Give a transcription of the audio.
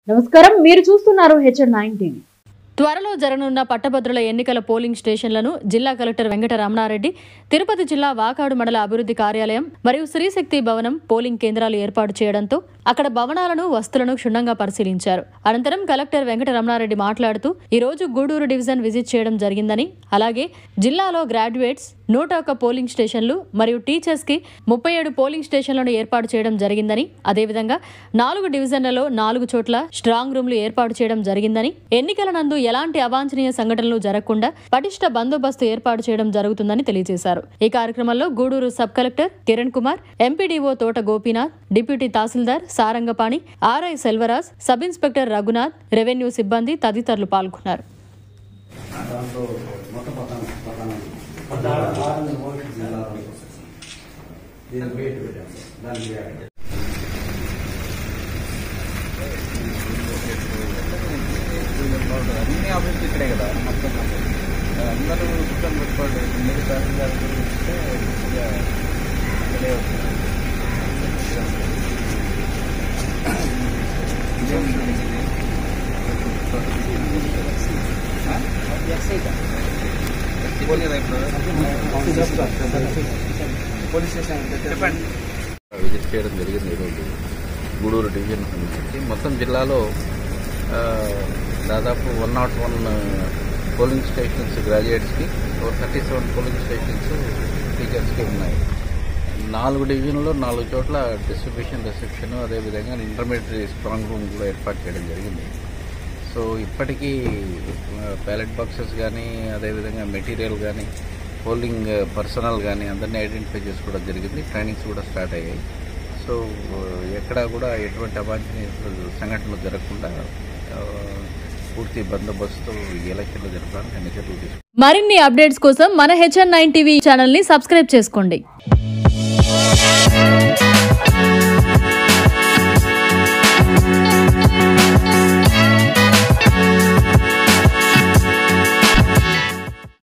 నమస్కారం మీరు చూస్తున్నారు హెచ్ఎన్ నైన్ టీవీ త్వరలో జరగనున్న పట్టభద్రుల ఎన్నికల పోలింగ్ స్టేషన్లను జిల్లా కలెక్టర్ వెంకట రమణారెడ్డి తిరుపతి జిల్లా వాకాడు మండల అభివృద్ధి కార్యాలయం మరియు శ్రీశక్తి భవనం పోలింగ్ కేంద్రాలు ఏర్పాటు చేయడంతో అక్కడ భవనాలను వస్తువులను క్షుణ్ణంగా పరిశీలించారు అనంతరం కలెక్టర్ వెంకట రమణారెడ్డి మాట్లాడుతూ ఈ రోజు గూడూరు డివిజన్ విజిట్ చేయడం జరిగిందని అలాగే జిల్లాలో గ్రాడ్యుయేట్స్ నూట ఒక్క పోలింగ్ స్టేషన్లు మరియు టీచర్స్ కి ముప్పై ఏడు పోలింగ్ స్టేషన్లను ఏర్పాటు చేయడం జరిగిందని అదేవిధంగా నాలుగు డివిజన్లలో నాలుగు చోట్ల స్ట్రాంగ్ రూమ్లు ఏర్పాటు చేయడం జరిగిందని ఎన్నికల నందు ఎలాంటి అవాంఛనీయ సంఘటనలు జరగకుండా పటిష్ట బందోబస్తు ఏర్పాటు చేయడం జరుగుతుందని తెలియజేశారు ఈ కార్యక్రమంలో Guduru sub collector Kiran Kumar MPDO Thota Gopinath deputy tahsildar Sarangapani RI Selvaraj sub inspector Raghunath revenue సిబ్బంది తదితరులు పాల్గొన్నారు దాంట్లో మొత్తం పద్నాలుగు పద్నాలుగు జిల్లాలో దీని వెయిట్ పెట్టాం సార్ దానికి యాడ్. అన్ని అభివృద్ధి ఇక్కడే కదా మొత్తం అందరూ ఉచితం పెట్టుకోండి మీరు తహసీల్దార్ ఇస్తే మంచిగా ఇక్కడే వస్తుంది. ఇదేం ఇది? ఆ? పోనీ రైట్ పోలీస్ స్టేషన్ చెప్పండి విజిట్ చేయడం జరిగింది ఈరోజు గూడూరు డివిజన్ సంబంధించి మొత్తం జిల్లాలో ఆ, దాదాపు one nought one polling stations గ్రాడ్యుయేట్స్కి థర్టీ సెవెన్ పోలింగ్ స్టేషన్స్ టీచర్స్కి ఉన్నాయి నాలుగు డివిజన్లో నాలుగు చోట్ల డిస్ట్రిబ్యూషన్ రిసెప్షన్ అదేవిధంగా ఇంటర్మీడియట్ స్ట్రాంగ్ రూమ్ కూడా ఏర్పాటు చేయడం జరిగింది సో ఇప్పటికీ బ్యాలెట్ బాక్సెస్ కానీ అదేవిధంగా మెటీరియల్ కానీ పోలింగ్ పర్సనల్ కానీ అందరినీ ఐడెంటిఫై చేసుకోవడం జరిగింది ట్రైనింగ్స్ కూడా స్టార్ట్ అయ్యాయి సో ఎక్కడా కూడా ఎటువంటి అవాంఛనీయ సంఘటనలు జరగకుండా ఆ, పూర్తి బందోబస్తు ఈ ఎలక్షన్లు జరపడానికి అన్ని చర్యలు తీసుకుంటారు మరిన్ని అప్డేట్స్ కోసం మన హెచ్ఎన్ నైన్ టీవీ ఛానల్ ని సబ్స్క్రైబ్ చేసుకోండి